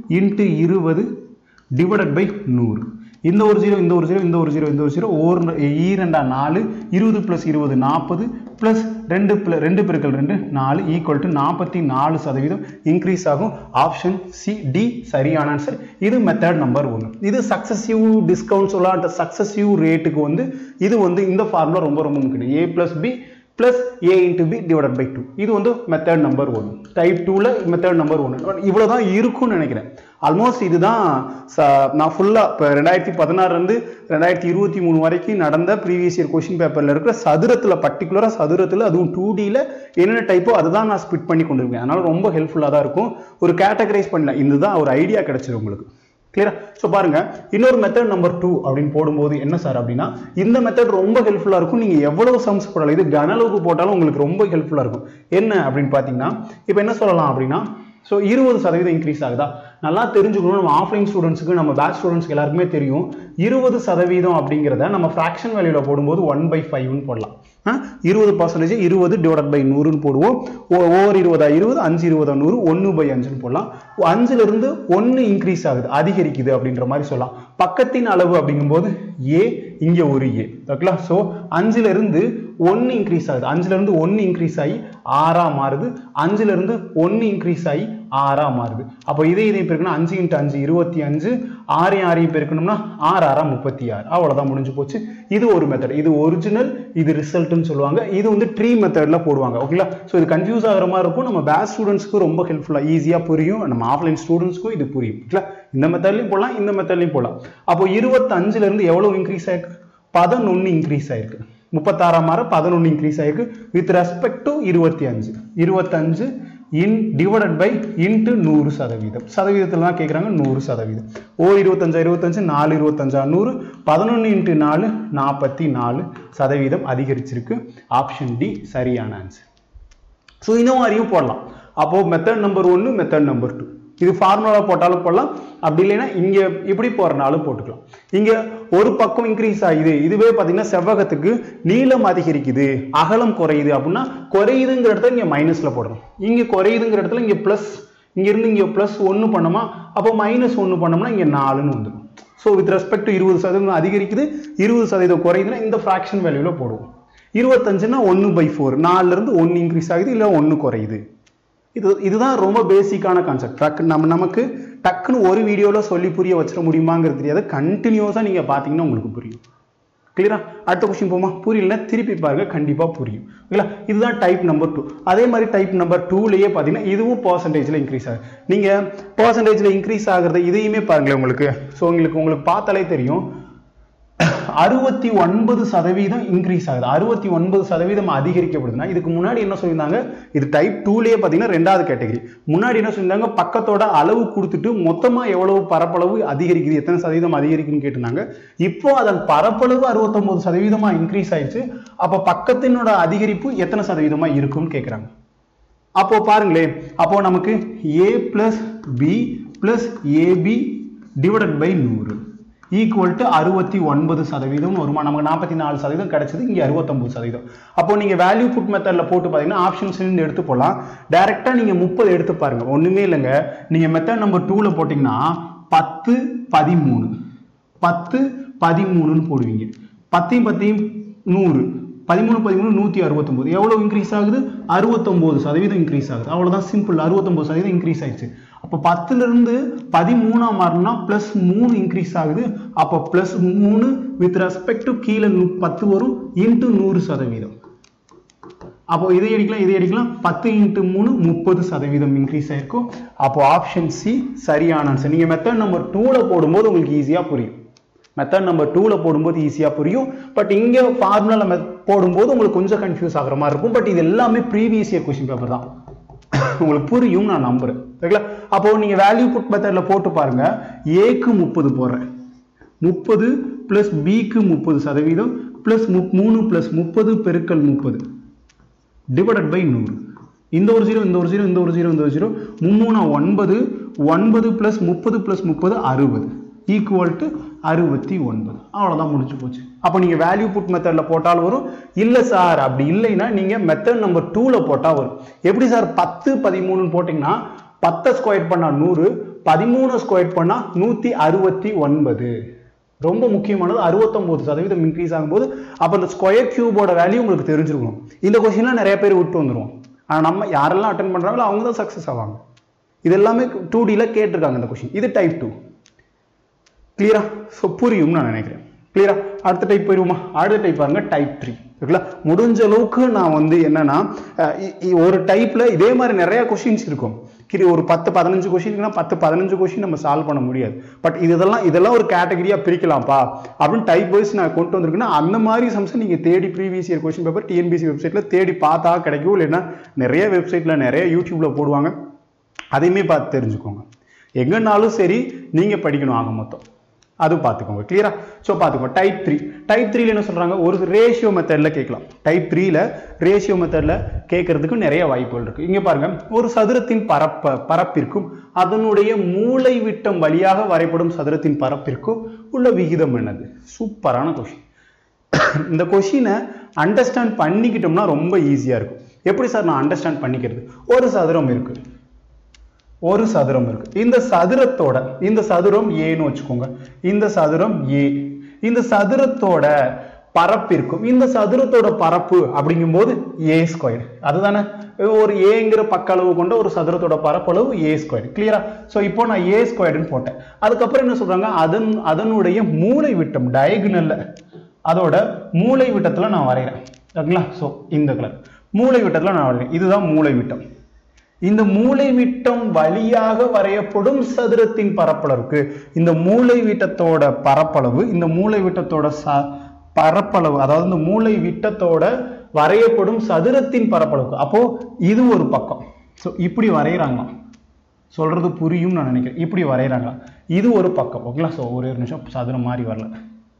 இன்ட்டு இருபது டிவைடட் பை நூறு இந்த ஒரு ஜீரோ இந்த ஒரு ஜீரோ இந்த ஒரு ஜீரோ இந்த ஒரு ஜீரோ ஒரு ஈரெண்டா நாலு இருபது ப்ளஸ் இருபது நாற்பது ப்ளஸ் ரெண்டு ப்ள ரெண்டு பெருக்கல் ரெண்டு நாலு ஈக்குவல் டு நாற்பத்தி நாலு சதவீதம் இன்க்ரீஸ் ஆகும் ஆப்ஷன் சி டி சரியான ஆன்சர் இது மெத்தட் நம்பர் ஒன்று இது சக்சஸிவ் டிஸ்கவுண்ட் சொல்லலாம் சக்சஸிவ் ரேட்டுக்கு வந்து இது வந்து இந்த ஃபார்முலா ரொம்ப ரொம்ப முக்கியம் A plus B plus A into B divide by two இது வந்து மெத்தட் நம்பர் ஒன் டைப் டூவில் மெத்தட் நம்பர் ஒன்று இவ்வளோ தான் இருக்கும்னு நினைக்கிறேன் ஆல்மோஸ்ட் இதுதான் ச- நான் ஃபுல்லாக இப்போ ரெண்டாயிரத்தி பதினாறுலேருந்து ரெண்டாயிரத்தி இருபத்தி மூணு வரைக்கும் நடந்த ப்ரீவியஸ் இயர் கொஷின் பேப்பரில் இருக்கிற சதுரத்தில் பர்டிகுலராக சதுரத்தில் அதுவும் டூ டியில் என்னென்ன டைப்போ அதுதான் நான் ஸ்பிட் பண்ணி கொண்டு இருக்கேன் அதனால ரொம்ப ஹெல்ப்ஃபுல்லாக தான் இருக்கும் ஒரு கேட்டகரைஸ் பண்ணல இதுதான் ஒரு ஐடியா கிடைச்சிடும் உங்களுக்கு கிளியரா ஸோ பாருங்க இன்னொரு மெத்தட் நம்பர் டூ அப்படின்னு போடும்போது என்ன சார் அப்படின்னா இந்த மெத்தட் ரொம்ப ஹெல்ப்ஃபுல்லாக இருக்கும் நீங்கள் எவ்வளவு சம்ஸ் போடலாம் இது கன அளவுக்கு போட்டாலும் உங்களுக்கு ரொம்ப ஹெல்ப்ஃபுல்லாக இருக்கும் என்ன அப்படின்னு பார்த்தீங்கன்னா இப்போ என்ன சொல்லலாம் அப்படின்னா ஸோ இருபது சதவீதம் இன்க்ரீஸ் ஆகுதா நல்லா தெரிஞ்சுக்கணும் நம்ம ஆஃப்லைன் ஸ்டூடெண்ட்ஸுக்கு நம்ம பேட்ச் ஸ்டூடெண்ட்ஸ்க்கு எல்லாருக்குமே தெரியும் இருபது சதவீதம் அப்படிங்கிறத நம்ம ஃப்ராக்ஷன் வேல்யூவில் போடும்போது ஒன் பை ஃபைவ்னு போடலாம் இருபது பர்சன்டேஜ் இருபது டிவைட் பை நூறுன்னு போடுவோம் ஓ- ஓவர் இருபதா இருபது அஞ்சு இருபதா நூறு ஒன்று பை அஞ்சுன்னு போடலாம் அஞ்சுல இருந்து ஒன்று இன்க்ரீஸ் ஆகுது அதிகரிக்குது அப்படின்ற மாதிரி சொல்லலாம் பக்கத்தின் அளவு அப்படிங்கும்போது ஏ இங்க ஒரு ஏ ஓகேங்களா ஸோ அஞ்சுல இருந்து ஒன்று இன்க்ரீஸ் ஆகுது அஞ்சுல இருந்து ஒன்று இன்க்ரீஸ் ஆகி ஆறா மாறுது அஞ்சுல இருந்து ஒன்று இன்க்ரீஸ் ஆகி ஆறா மாறுது அப்போ இதே இதே பெருக்கணும் அஞ்சு இன்ட்டு அஞ்சு இருபத்தி அஞ்சு ஆறையும் ஆறையும் பெருக்கணும்னா ஆறு ஆறா முப்பத்தி ஆறு அவ்வளோதான் முடிஞ்சு போச்சு இது ஒரு மெத்தட் இது ஒரிஜினல் இது ரிசல்ட்னு சொல்லுவாங்க இது வந்து ட்ரீ மெத்தட்ல போடுவாங்க ஓகேங்களா ஸோ இது கன்ஃபியூஸ் ஆகிற மாதிரி இருக்கும் நம்ம பேட்ச் ஸ்டூடெண்ட்ஸ்க்கு ரொம்ப ஹெல்ப்ஃபுல்லாக ஈஸியாக புரியும் நம்ம ஆஃப்லைன் ஸ்டூடெண்ட்ஸ்க்கும் இது புரியும் ஓகேங்களா இந்த மெத்தட்லையும் போடலாம் இந்த மெத்தட்லையும் போடலாம் அப்போ இருபத்தஞ்சுல இருந்து எவ்வளோ இன்க்ரீஸ் ஆயிருக்கு பதினொன்று இன்க்ரீஸ் ஆயிருக்கு முப்பத்தாறாம் மாற பதினொன்று இன்க்ரீஸ் ஆயிருக்கு வித் ரெஸ்பெக்ட் டு இருபத்தி அஞ்சு இருபத்தஞ்சு இன் டிவைடட் பை இன்ட்டு நூறு சதவீதம் சதவீதத்தில் தான் கேட்குறாங்க நூறு சதவீதம் ஓ இருபத்தஞ்சா இருபத்தஞ்சு நாலு இருபத்தஞ்சா நூறு பதினொன்று இன்ட்டு நாலு நாற்பத்தி நாலு சதவீதம் அதிகரிச்சிருக்கு ஆப்ஷன் டி சரியான ஆன்சர் ஸோ இந்த மாதிரியும் போடலாம் அப்போ மெத்தட் நம்பர் ஒன்று மெத்தட் நம்பர் டூ இது ஃபார்முலா போட்டாலும் போடலாம் அப்படி இல்லைன்னா இங்கே இப்படி போறனாலும் போட்டுக்கலாம் இங்க ஒரு பக்கம் இன்க்ரீஸ் ஆகுது இதுவே பார்த்தீங்கன்னா செவ்வகத்துக்கு நீளம் அதிகரிக்குது அகலம் குறையுது அப்படின்னா குறையுதுங்கிற இடத்துல இங்கே மைனஸ்ல போடணும் இங்கே குறையுதுங்கிற இடத்துல இங்கே ப்ளஸ் இங்க இருந்து இங்கே ப்ளஸ் ஒன்று பண்ணோமா அப்போ மைனஸ் ஒன்று பண்ணோம்னா இங்கே நாலுன்னு வந்துடும் ஸோ வித் ரெஸ்பெக்ட் டு இருபது சதவீதம் அதிகரிக்குது இருபது சதவீதம் குறையுதுன்னா இந்த ஃப்ராக்ஷன் வேல்யூல போடுவோம் இருபத்தஞ்சுனா ஒன்று பை ஃபோர் நாலுலேருந்து ஒன்று இன்க்ரீஸ் ஆகுது இல்லை ஒன்று குறையுது இது இதுதான் ரொம்ப பேசிக்கான கான்செப்ட் டக்கு நம்ம நமக்கு டக்குன்னு ஒரு வீடியோவில் சொல்லி புரிய வச்சிட முடியுமாங்கிறது தெரியாது கண்டினியூஸாக நீங்கள் பார்த்தீங்கன்னா உங்களுக்கு புரியும் கிளியரா அடுத்த கொஸ்டின் போமா புரியலன்னா திருப்பி பாருங்க கண்டிப்பாக புரியும் ஓகேங்களா இதுதான் டைப் நம்பர் டூ அதே மாதிரி டைப் நம்பர் டூலேயே பார்த்தீங்கன்னா இதுவும் பர்சன்டேஜில் இன்க்ரீஸ் ஆகுது நீங்கள் பர்சன்டேஜில் இன்க்ரீஸ் ஆகுறது இதையுமே பாருங்களேன் உங்களுக்கு ஸோ உங்களுக்கு உங்களுக்கு பார்த்தாலே தெரியும் அறுபத்தி ஒன்பது சதவீதம் இன்க்ரீஸ் ஆகுது அறுபத்தி ஒன்பது சதவீதம் அதிகரிக்கப்படுதுன்னா இதுக்கு முன்னாடி என்ன சொல்லியிருந்தாங்க இது டைப் டூலேயே பார்த்தீங்கன்னா ரெண்டாவது கேட்டகரி முன்னாடி என்ன சொல்லியிருந்தாங்க பக்கத்தோட அளவு கொடுத்துட்டு மொத்தமாக எவ்வளவு பரப்பளவு அதிகரிக்குது எத்தனை சதவீதம் அதிகரிக்குன்னு கேட்டிருந்தாங்க இப்போ அதன் பரப்பளவு அறுபத்தொன்பது சதவீதமா இன்க்ரீஸ் ஆயிடுச்சு அப்போ பக்கத்தினோட அதிகரிப்பு எத்தனை சதவீதமா இருக்கும்னு கேட்குறாங்க அப்போ பாருங்களேன் அப்போ நமக்கு A plus B plus AB divided by நூறு ஈக்குவல் டு அறுபத்தி ஒன்பது சதவீதம் வருமா நமக்கு நாற்பத்தி நாலு சதவீதம் கிடைச்சது இங்கே அறுபத்தொம்பது சதவீதம் அப்போ நீங்கள் வேல்யூ புட் மெத்தடில் போட்டு பார்த்தீங்கன்னா ஆப்ஷன்ஸ் இருந்து எடுத்து போடலாம் டேரெக்டாக நீங்கள் முப்பது எடுத்து பாருங்க ஒன்றுமே இல்லைங்க நீங்கள் மெத்தட் நம்பர் டூவில் போட்டிங்கன்னா பத்து பதிமூணு பத்து பதிமூணுன்னு போடுவீங்க பத்தையும் பத்தையும் நூறு பதிமூணு பதிமூணு நூற்றி அறுபத்தொம்போது எவ்வளோ இன்க்ரீஸ் ஆகுது அறுபத்தொம்போது சதவீதம் இன்க்ரீஸ் ஆகுது அவ்வளோதான் சிம்பிள் அறுபத்தொம்போது சதவீதம் இன்க்ரீஸ் ஆயிடுச்சு அப்போ பத்துலேருந்து பதிமூணா மாறினா ப்ளஸ் மூணு இன்க்ரீஸ் ஆகுது அப்போ ப்ளஸ் மூணு வித் ரெஸ்பெக்ட் டு கீழே நூ- பத்து வரும் இன்ட்டு நூறு சதவீதம் அப்போ இதை அடிக்கலாம் இதை அடிக்கலாம் பத்து இன்ட்டு மூணு முப்பது சதவீதம் இன்க்ரீஸ் ஆயிருக்கும் அப்போ ஆப்ஷன் சி சரியான ஆன்சர் நீங்கள் மெத்தட் நம்பர் டூவில் போடும்போது உங்களுக்கு ஈஸியாக புரியும் மெத்தட் நம்பர் டூவில் போடும்போது ஈஸியாக புரியும் பட் இங்கே ஃபார்முலா மெத் போடும்போது உங்களுக்கு கொஞ்சம் கன்ஃபியூஸ் ஆகுற மாதிரி இருக்கும் பட் இது எல்லாமே ப்ரீவியஸ் இயர் கொஸ்டின் பேப்பர் தான் உங்களுக்கு புரியும் நான் நம்புறேன் சரிங்களா அப்போ நீங்க வேல்யூ புட் மெத்தட்ல போட்டு பாருங்க ஏக்கு முப்பது போடுறேன் முப்பது பிளஸ் பிக்கு முப்பது சதவீதம் பிளஸ் மூணு பிளஸ் முப்பது பெருக்கல் முப்பது டிவைடட் பை நூறு இந்த ஒரு ஜீரோ இந்த ஒரு ஜீரோ இந்த ஒரு ஜீரோ இந்த ஒரு ஜீரோ மும்மூணா ஒன்பது ஒன்பது பிளஸ் முப்பது பிளஸ் முப்பது அறுபது ஈக்குவல் டு அறுபத்தி ஒன்பது அவ்வளோதான் முடிஞ்சு போச்சு அப்போ நீங்கள் வேல்யூ புட் மெத்தடில் போட்டால் வரும் இல்லை சார் அப்படி இல்லைன்னா நீங்கள் மெத்தட் நம்பர் டூவில் போட்டால் வரும் எப்படி சார் பத்து பதிமூணுன்னு போட்டிங்கன்னா பத்தை ஸ்கொயர் பண்ணால் நூறு பதிமூணு ஸ்கொயர் பண்ணா நூத்தி அறுபத்தி ஒன்பது ரொம்ப முக்கியமானது அறுபத்தொன்பது சதவீதம் இன்க்ரீஸ் ஆகும்போது அப்போ இந்த ஸ்கொயர் கியூபோட வேல்யூ உங்களுக்கு தெரிஞ்சிருக்கணும் இந்த கொஸ்டின்லாம் நிறைய பேர் விட்டு வந்துருவோம் ஆனால் நம்ம யாரெல்லாம் அட்டன் பண்றாங்களோ அவங்க தான் சக்ஸஸ் ஆவாங்க இது எல்லாமே டூ டியில் கேட்டிருக்காங்க இந்த கொஸ்டின் இது டைப் டூ கிளியரா ஸோ புரியும் நான் நினைக்கிறேன் கிளியரா அடுத்த டைப் போயிருவோமா அடுத்த டைப் பாருங்க டைப் த்ரீ ஓகேங்களா முடிஞ்ச அளவுக்கு நான் வந்து என்னன்னா அஹ் இ- இ- ஒரு டைப்ல இதே மாதிரி நிறைய கொஷின்ஸ் இருக்கும் கிரி ஒரு பத்து பதினஞ்சு கொஷின்க்குனா பத்து பதினஞ்சு கொஷின் நம்ம சால்வ் பண்ண முடியாது பட் இதெல்லாம் இதெல்லாம் ஒரு கேட்டகரியா பிரிக்கலாம்ப்பா அப்படின்னு டைப் வைஸ் நான் கொண்டு வந்திருக்கேன்னா அந்த மாதிரி சம்ஸ் நீங்க தேடி previous year question paper TNPSC வெப்சைட்ல தேடி பார்த்தா கிடைக்கும் இல்லைன்னா நிறைய வெப்சைட்ல நிறைய யூடியூப்ல போடுவாங்க அதையுமே பார்த்து தெரிஞ்சுக்கோங்க எங்கன்னாலும் சரி நீங்க படிக்கணும் ஆக மொத்தம் அது பார்த்துக்கோங்க கிளியரா ஸோ பார்த்துக்கோங்க டைப் த்ரீ டைப் த்ரீல என்ன சொல்றாங்க ஒரு ரேஷியோ மெத்தடில் கேட்கலாம் டைப் த்ரீல ரேஷியோ மெத்தடில் கேட்கறதுக்கு நிறைய வாய்ப்புகள் இருக்கு இங்க பாருங்க ஒரு சதுரத்தின் பரப்ப பரப்பிற்கும் அதனுடைய மூளை விட்டம் வழியாக வரைபடும் சதுரத்தின் பரப்பிற்கும் உள்ள விகிதம் என்னது சூப்பரான கொஷின் இந்த கொஷினை அண்டர்ஸ்டாண்ட் பண்ணிக்கிட்டோம்னா ரொம்ப ஈஸியா இருக்கும் எப்படி சார் நான் அண்டர்ஸ்டாண்ட் பண்ணிக்கிறது ஒரு சதுரம் இருக்கு ஒரு சதுரம் இருக்கு இந்த சதுரத்தோட இந்த சதுரம் ஏன்னு வச்சுக்கோங்க இந்த சதுரம் ஏ இந்த சதுரத்தோட பரப்பிற்கும் இந்த சதுரத்தோட பரப்பு அப்படிங்கும்போது ஏ ஸ்கொயர் அதுதானே ஒரு ஏங்கிற பக்க அளவு கொண்ட ஒரு சதுரத்தோட பரப்பளவு ஏ ஸ்கொயர் கிளியரா ஸோ இப்போ நான் ஏ ஸ்கொயர்னு போட்டேன் அதுக்கப்புறம் என்ன சொல்றாங்க அதன் அதனுடைய மூளை விட்டம் டயகுனல்ல அதோட மூளை விட்டத்துல நான் வரைகிறேன் ஓகேங்களா ஸோ இந்த கலர் மூளை விட்டத்துல நான் வரைகிறேன் இதுதான் மூளை விட்டம் இந்த மூளை விட்டம் வழியாக வரையப்படும் சதுரத்தின் பரப்பளவுக்கு இந்த மூளை விட்டத்தோட பரப்பளவு இந்த மூளை விட்டத்தோட ச பரப்பளவு அதாவது இந்த மூளை விட்டத்தோட வரையப்படும் சதுரத்தின் பரப்பளவுக்கு அப்போ இது ஒரு பக்கம் ஸோ இப்படி வரைகிறாங்க சொல்றது புரியும் நான் நினைக்கிறேன் இப்படி வரைகிறாங்களா இது ஒரு பக்கம் ஓகேங்களா ஸோ ஒரே ஒரு நிமிஷம் சதுரம் மாதிரி வரல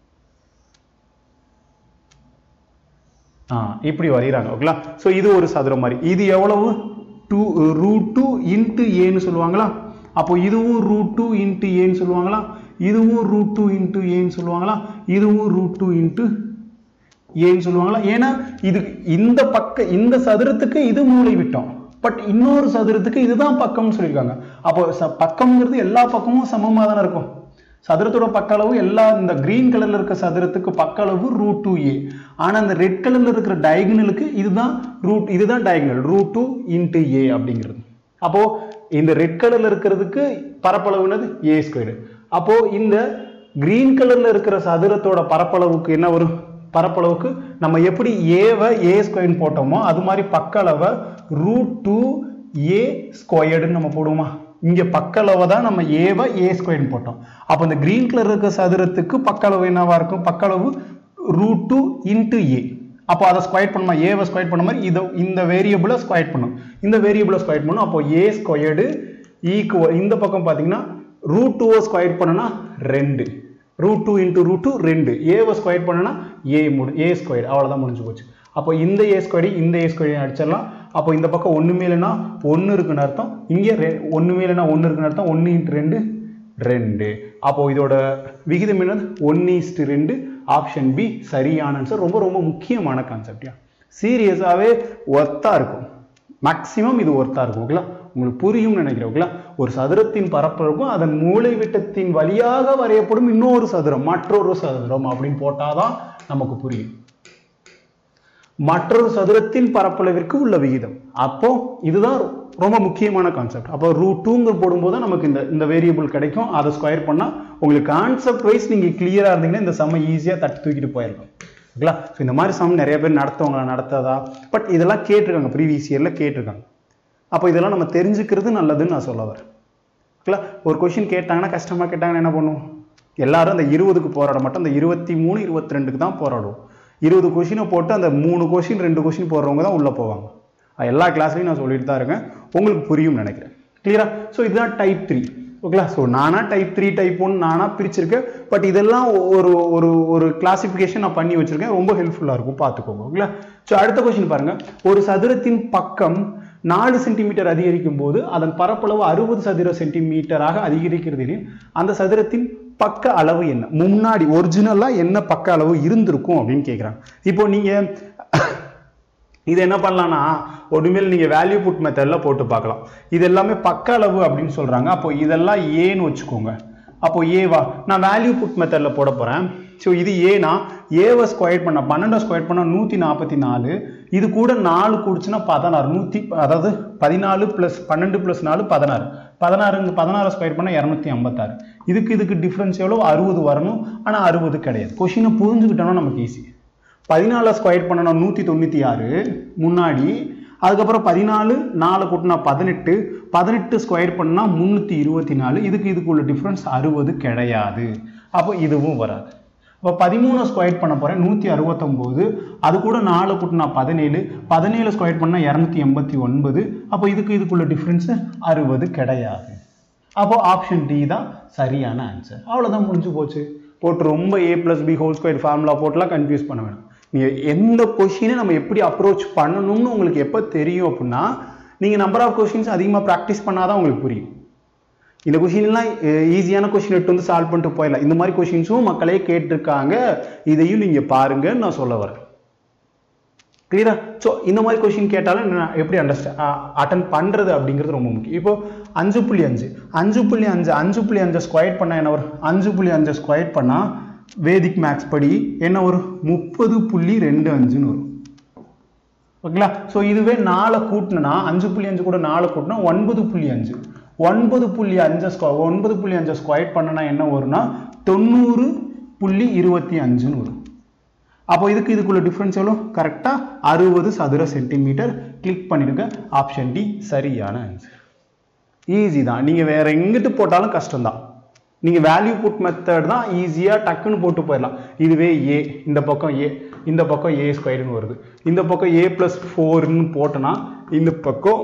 ஆ இப்படி வரைகிறாங்க ஓகேங்களா ஸோ இது ஒரு சதுரம் மாதிரி இது எவ்வளவு டூ ரூட் டூ இன்ட்டு ஏன்னு சொல்லுவாங்களா அப்போ இதுவும் ரூட் டூ இன்ட்டு ஏன்னு சொல்லுவாங்களா இதுவும் ரூட் டூ இன்ட்டு ஏன்னு சொல்லுவாங்களா இதுவும் ரூட் டூ இன்ட்டு ஏன்னு சொல்லுவாங்களா ஏன்னா இது இந்த பக்க இந்த சதுரத்துக்கு இது மூளை விட்டோம் பட் இன்னொரு சதுரத்துக்கு இதுதான் பக்கம்னு சொல்லியிருக்காங்க அப்போ ச- பக்கம்ங்கிறது எல்லா பக்கமும் சமமாக தானே இருக்கும் சதுரத்தோட பக்க அளவு எல்லா இந்த கிரீன் கலர்ல இருக்க சதுரத்துக்கு பக்க அளவு ரூட் டூ ஏ ஆனா இந்த ரெட் கலர்ல இருக்கிற டயகனலுக்கு இதுதான் ரூட் இதுதான் diagonal root two into A அப்படிங்கிறது அப்போ இந்த ரெட் கலர்ல இருக்கிறதுக்கு பரப்பளவுனது ஏ ஸ்கொயர் அப்போ இந்த கிரீன் கலர்ல இருக்கிற சதுரத்தோட பரப்பளவுக்கு என்ன வரும் பரப்பளவுக்கு நம்ம எப்படி ஏவை ஏ ஸ்கொயர்னு போட்டோமோ அது மாதிரி பக்க அளவை ரூட் டூ ஏ ஸ்கொயர்டுன்னு நம்ம போடுவோமா இங்க பக்க அளவை தான் நம்ம ஏவை ஏ ஸ்கொயர்னு போட்டோம் அப்போ இந்த கிரீன் கலர் இருக்க சதுரத்துக்கு பக்க அளவு என்னவா இருக்கும் பக்க அளவு ரூட் டூ இன்ட்டு ஏ அப்போ அதை ஸ்கொயர் பண்ணுமா ஏவை ஸ்கொயர் பண்ண மாதிரி இதை இந்த வேரியபிளை ஸ்கொயர் பண்ணும் இந்த வேரியபிளை ஸ்கொயர் பண்ணும் அப்போ ஏ ஸ்கொயர்டு ஈக்கு இந்த பக்கம் பார்த்தீங்கன்னா ரூட் டூவை ஸ்கொயர் பண்ணனா ரெண்டு root two into root two ரெண்டு ஏவை ஸ்கொயர் பண்ணனா ஏ முடி ஏ ஸ்கொயர் அவ்வளோதான் முடிஞ்சு போச்சு அப்போ இந்த ஏ ஸ்கொயர் இந்த ஏ ஸ்கொயர் அடிச்சிடலாம் அப்போ இந்த பக்கம் ஒன்றுமே இல்லைன்னா ஒன்று இருக்குன்னு அர்த்தம் இங்கே ரெ ஒன்றுமே இல்லைன்னா ஒன்று இருக்குன்னு அர்த்தம் ஒன்று இன்ட்டு ரெண்டு ரெண்டு அப்போ இதோட விகிதம் என்னது ஒன்று இஸ்டு ரெண்டு ஆப்ஷன் பி சரியான ஆன்சர் ரொம்ப ரொம்ப முக்கியமான கான்செப்டியா சீரியஸாகவே ஒர்த்தா இருக்கும் மேக்ஸிமம் இது ஒர்த்தா இருக்கும் ஓகேங்களா உங்களுக்கு புரியும்னு நினைக்கிறேன் ஓகேங்களா ஒரு சதுரத்தின் பரப்பளவுக்கும் அதன் மூளை விட்டத்தின் வழியாக வரையப்படும் இன்னொரு சதுரம் மற்றொரு சதுரம் அப்படின்னு போட்டாதான் நமக்கு புரியும் மற்றொரு சதுரத்தின் பரப்பளவிற்கு உள்ள விகிதம் அப்போ இதுதான் ரொம்ப முக்கியமான கான்செப்ட் அப்போ ரூட் டூங்க போடும்போது தான் நமக்கு இந்த இந்த வேரியபிள் கிடைக்கும் அதை ஸ்கொயர் பண்ணா உங்களுக்கு கான்செப்ட் வைஸ் நீங்க கிளியரா இருந்தீங்கன்னா இந்த சம்ம ஈஸியா தட்டி தூக்கிட்டு போயிருக்கும் ஓகேங்களா ஸோ இந்த மாதிரி சம் நிறைய பேர் நடத்துவாங்களா நடத்தாதா பட் இதெல்லாம் கேட்டிருக்காங்க ப்ரீவியஸ் இயர்ல கேட்டிருக்காங்க அப்போ இதெல்லாம் நம்ம தெரிஞ்சுக்கிறது நல்லதுன்னு நான் சொல்ல வரேன் ஓகேங்களா ஒரு கொஷின் கேட்டாங்கன்னா கஷ்டமா கேட்டாங்கன்னா என்ன பண்ணுவோம் எல்லாரும் அந்த இருபதுக்கு போராட மாட்டோம் அந்த இருபத்தி மூணு இருபத்தி ரெண்டுக்கு தான் போராடுவோம் இருபது கொஷினை போட்டு அந்த மூணு கொஷின் ரெண்டு கொஷின் போடுறவங்க தான் உள்ள போவாங்க அது எல்லா கிளாஸ்லையும் நான் சொல்லிட்டு தான் இருக்கேன் உங்களுக்கு புரியும் நினைக்கிறேன் கிளியரா ஸோ இதுதான் டைப் த்ரீ ஓகேங்களா ஸோ நானா டைப் த்ரீ டைப் ஒன் நானா பிரிச்சிருக்கேன் பட் இதெல்லாம் ஒரு ஒரு ஒரு கிளாசிஃபிகேஷன் நான் பண்ணி வச்சிருக்கேன் ரொம்ப ஹெல்ப்ஃபுல்லாக இருக்கும் பார்த்துக்கோங்க ஓகேங்களா ஸோ அடுத்த கொஸ்டின் பாருங்க ஒரு சதுரத்தின் பக்கம் நாலு சென்டிமீட்டர் அதிகரிக்கும் போது அதன் பரப்பளவு அறுபது சதுர சென்டிமீட்டராக அதிகரிக்கிறது எனில் அந்த சதுரத்தின் பக்க அளவு என்ன முன்னாடி ஒரிஜினலா என்ன பக்க அளவு இருந்திருக்கும் அப்படின்னு கேட்குறாங்க இப்போ நீங்க இது என்ன பண்ணலாம்னா ஒருமேல் நீங்கள் வேல்யூ புட் மெத்தடில் போட்டு பார்க்கலாம் இது எல்லாமே பக்க அளவு அப்படின்னு சொல்கிறாங்க அப்போ இதெல்லாம் ஏன்னு வச்சுக்கோங்க அப்போ ஏவா நான் வேல்யூ புட் மெத்தடில் போட போகிறேன் ஸோ இது ஏனா ஏவை ஸ்கொயர் பண்ண பன்னெண்டை ஸ்கொயர் பண்ணால் நூற்றி நாற்பத்தி நாலு இது கூட நாலு கூடுச்சுன்னா பதினாறு நூற்றி அதாவது பதினாலு ப்ளஸ் பன்னெண்டு ப்ளஸ் நாலு பதினாறு பதினாறுங்க பதினாறு ஸ்கொயர் பண்ணால் இரநூத்தி ஐம்பத்தாறு இதுக்கு இதுக்கு டிஃப்ரென்ஸ் எவ்வளோ அறுபது வரணும் ஆனால் அறுபது கிடையாது கொஷினை புரிஞ்சுக்கிட்டோம்னா நமக்கு ஈஸி பதினாலை ஸ்கொயர் பண்ணணும் நூற்றி தொண்ணூற்றி ஆறு முன்னாடி அதுக்கப்புறம் பதினாலு நாலு கூட்டினா பதினெட்டு பதினெட்டு ஸ்கொயர் பண்ணால் முந்நூற்றி இருபத்தி நாலு இதுக்கு இதுக்குள்ள டிஃப்ரென்ஸ் அறுபது கிடையாது அப்போ இதுவும் வராது அப்போ பதிமூணு ஸ்கொயர் பண்ண போகிறேன் நூற்றி அறுபத்தொம்போது அது கூட நாலு கூட்டினா பதினேழு பதினேழு ஸ்கொயர் பண்ணால் இரநூத்தி எண்பத்தி ஒன்பது அப்போ இதுக்கு இதுக்குள்ள டிஃப்ரென்ஸு அறுபது கிடையாது அப்போ ஆப்ஷன் டி தான் சரியான ஆன்சர் அவ்வளோதான் முடிஞ்சு போச்சு போட்டு ரொம்ப A plus B whole square formula போட்டுலாம் கன்ஃபியூஸ் பண்ண வேணாம் நீங்கள் எந்த கொஷினை நம்ம எப்படி அப்ரோச் பண்ணணும்னு உங்களுக்கு எப்போ தெரியும் அப்படின்னா நீங்கள் நம்பர் ஆஃப் கொஷின்ஸ் அதிகமாக ப்ராக்டிஸ் பண்ணாதான் உங்களுக்கு புரியும் இந்த கொஷின்லாம் ஈஸியான கொஷின் எடுத்து வந்து சால்வ் பண்ணிட்டு போயிடலாம் இந்த மாதிரி கொஷின்ஸும் மக்களே கேட்டிருக்காங்க இதையும் நீங்கள் பாருங்கன்னு நான் சொல்ல வரேன் கிளியரா ஸோ இந்த மாதிரி கொஷின் கேட்டாலும் நான் எப்படி அண்டர்ஸ்டாண்ட் அட்டன் பண்ணுறது அப்படிங்கிறது ரொம்ப முக்கியம் இப்போ அஞ்சு புள்ளி அஞ்சு அஞ்சு புள்ளி அஞ்சு அஞ்சு புள்ளி அஞ்சு ஸ்கொயர் பண்ணால் என்ன வரும் அஞ்சு புள்ளி அஞ்சு ஸ்கொயர் பண்ணால் வேதிக் மேக்ஸ் படி என்ன வரும் முப்பது புள்ளி ரெண்டு அஞ்சுன்னு வரும் ஓகேங்களா ஸோ இதுவே நாலை கூட்டினா அஞ்சு புள்ளி அஞ்சு கூட நாலு கூட்டினா ஒன்பது புள்ளி அஞ்சு ஒன்பது புள்ளி அஞ்சு ஸ்கொ ஒன்பது புள்ளி அஞ்சு ஸ்கொயர் பண்ணனா என்ன வரும்னா தொண்ணூறு புள்ளி இருபத்தி அஞ்சுன்னு வரும் அப்போ இதுக்கு இதுக்குள்ள டிஃப்ரென்ஸ் எவ்வளோ கரெக்டாக அறுபது சதுர சென்டிமீட்டர் கிளிக் பண்ணிடுங்க ஆப்ஷன் டி சரியான ஆன்சர் ஈஸி தான் நீங்கள் வேற எங்கிட்டு போட்டாலும் கஷ்டம்தான் நீங்கள் வேல்யூ புட் மெத்தட் தான் ஈஸியாக டக்குன்னு போட்டு போயிடலாம் இதுவே ஏ இந்த பக்கம் ஏ இந்த பக்கம் ஏ ஸ்கொயர்னு வருது இந்த பக்கம் ஏ ப்ளஸ் ஃபோர்னு போட்டோன்னா இந்த பக்கம்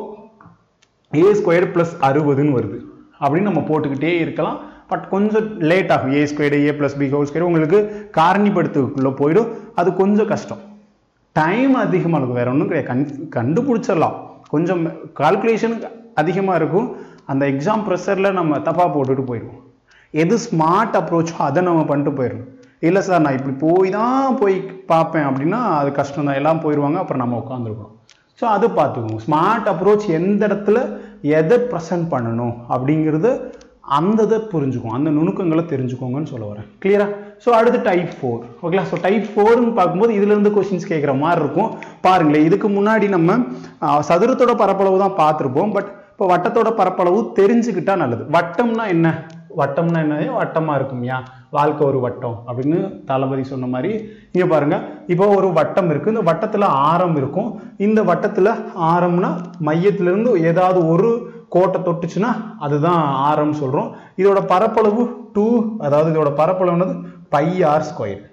ஏ ஸ்கொயர் ப்ளஸ் அறுபதுன்னு வருது அப்படின்னு நம்ம போட்டுக்கிட்டே இருக்கலாம் பட் கொஞ்சம் லேட் ஆகும் A square A plus B whole square உங்களுக்கு காரணிப்படுத்துக்குள்ளே போயிடும் அது கொஞ்சம் கஷ்டம் டைம் அதிகமாக இருக்கும் வேற ஒன்றும் கிடையாது கண் கண்டுபிடிச்சிடலாம் கொஞ்சம் கால்குலேஷன் அதிகமாக இருக்கும் அந்த எக்ஸாம் ப்ரெஷரில் நம்ம தப்பாக போட்டுட்டு போயிடுவோம் எது ஸ்மார்ட் அப்ரோச்சோ அதை நம்ம பண்ணிட்டு போயிடணும் இல்லை சார் நான் இப்படி போய் தான் போய் பார்ப்பேன் அப்படின்னா அது கஷ்டம் தான் எல்லாம் போயிடுவாங்க அப்புறம் நம்ம உட்காந்துருக்கணும் ஸோ அது பார்த்துக்கோங்க ஸ்மார்ட் அப்ரோச் எந்த இடத்துல எதை ப்ரெசென்ட் பண்ணணும் அப்படிங்கிறது அந்த இதை புரிஞ்சுக்கும் அந்த நுணுக்கங்களை தெரிஞ்சுக்கோங்கன்னு சொல்ல வரேன் கிளியரா ஸோ அடுத்து டைப் ஃபோர் ஓகேங்களா ஸோ டைப் ஃபோர்னு பார்க்கும்போது இதுலேருந்து கொஸ்டின்ஸ் கேட்குற மாதிரி இருக்கும் பாருங்களேன் இதுக்கு முன்னாடி நம்ம ஆஹ், சதுரத்தோட பரப்பளவு தான் பார்த்துருப்போம் பட் இப்போ வட்டத்தோட பரப்பளவு தெரிஞ்சுக்கிட்டா நல்லது வட்டம்னா என்ன வட்டம்னா என்ன வட்டமா இருக்கும்யா வாழ்க்கை ஒரு வட்டம் அப்படின்னு தளபதி சொன்ன மாதிரி இங்க பாருங்க இப்போ ஒரு வட்டம் இருக்கு இந்த வட்டத்துல ஆரம் இருக்கும் இந்த வட்டத்துல ஆரம்னா மையத்துல இருந்து ஏதாவது ஒரு கோட்டை தொட்டுச்சுன்னா அதுதான் ஆரம் சொல்றோம் இதோட பரப்பளவு டூ அதாவது இதோட பரப்பளவுனது பை ஆர் ஸ்கொயர்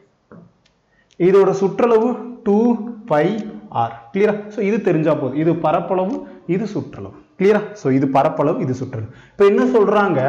இதோட சுற்றளவு டூ பை ஆர் கிளியரா ஸோ இது தெரிஞ்சா போதும் இது பரப்பளவு இது சுற்றளவு கிளியரா ஸோ இது பரப்பளவு இது சுற்றளவு இப்போ என்ன சொல்றாங்க